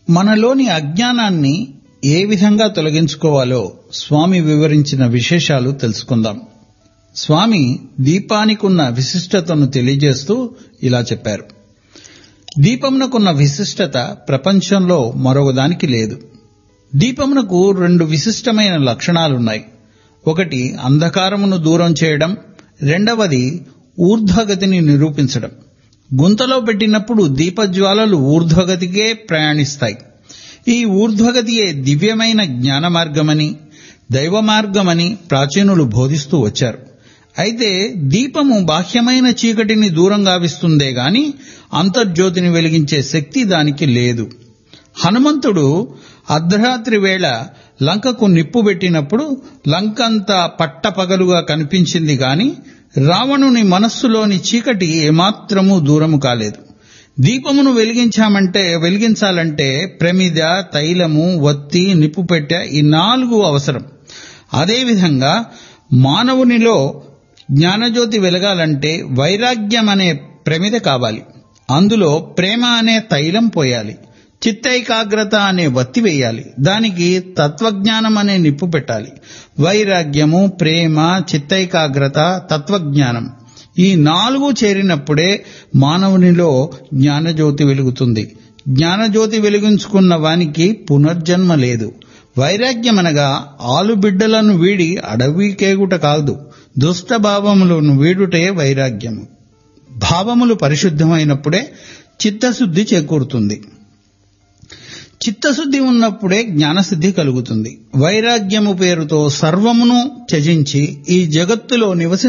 మనలోని అజ్ఞానాన్ని ఏ విధంగా తొలగించుకోవాలో స్వామి వివరించిన విశేషాలు తెలుసుకుందాం స్వామి దీపానికున్న విశిష్టతను తెలియజేస్తూ ఇలా చెప్పారు దీపమునకున్న విశిష్టత ప్రపంచంలో మరొకదానికి లేదు దీపమునకు రెండు విశిష్టమైన లక్షణాలున్నాయి ఒకటి అంధకారమును దూరం చేయడం రెండవది ఊర్ధ్వగతిని నిరూపించడం గుంతలో పెట్టినప్పుడు దీపజ్వాలలు ఊర్ధ్వగతికే ప్రయాణిస్తాయి ఈ ఊర్ధ్వగతియే దివ్యమైన జ్ఞాన మార్గమని దైవ మార్గమని ప్రాచీనులు బోధిస్తూ వచ్చారు అయితే దీపము బాహ్యమైన చీకటిని దూరం గావిస్తుందే గాని అంతర్జ్యోతిని వెలిగించే శక్తి దానికి లేదు హనుమంతుడు అర్ధరాత్రి వేళ లంకకు నిప్పు పెట్టినప్పుడు లంకంతా పట్టపగలుగా కనిపించింది గాని రావణుని మనస్సులోని చీకటి ఏమాత్రమూ దూరము కాలేదు దీపమును వెలిగించామంటే వెలిగించాలంటే ప్రమిద తైలము వత్తి నిప్పు పెట్టె ఈ నాలుగు అవసరం అదేవిధంగా మానవునిలో జ్ఞానజ్యోతి వెలగాలంటే వైరాగ్యం అనే ప్రమిద కావాలి అందులో ప్రేమ అనే తైలం పోయాలి చిత్తైకాగ్రత అనే వత్తి వేయాలి దానికి తత్వజ్ఞానం అనే నిప్పు పెట్టాలి వైరాగ్యము ప్రేమ చిత్తైకాగ్రత తత్వజ్ఞానం ఈ నాలుగు చేరినప్పుడే మానవునిలో జ్ఞానజ్యోతి వెలుగుతుంది జ్ఞానజ్యోతి వెలిగించుకున్న వానికి పునర్జన్మ లేదు వైరాగ్యం అనగా ఆలుబిడ్డలను వీడి అడవికేగుట కాదు దుష్ట భావములను వీడుటే వైరాగ్యము భావములు పరిశుద్ధమైనప్పుడే చిత్తశుద్ధి చేకూరుతుంది చిత్తశుద్ధి ఉన్నప్పుడే జ్ఞానసిద్ధి కలుగుతుంది వైరాగ్యము పేరుతో సర్వమును త్యజించి ఈ జగత్తులో నివసి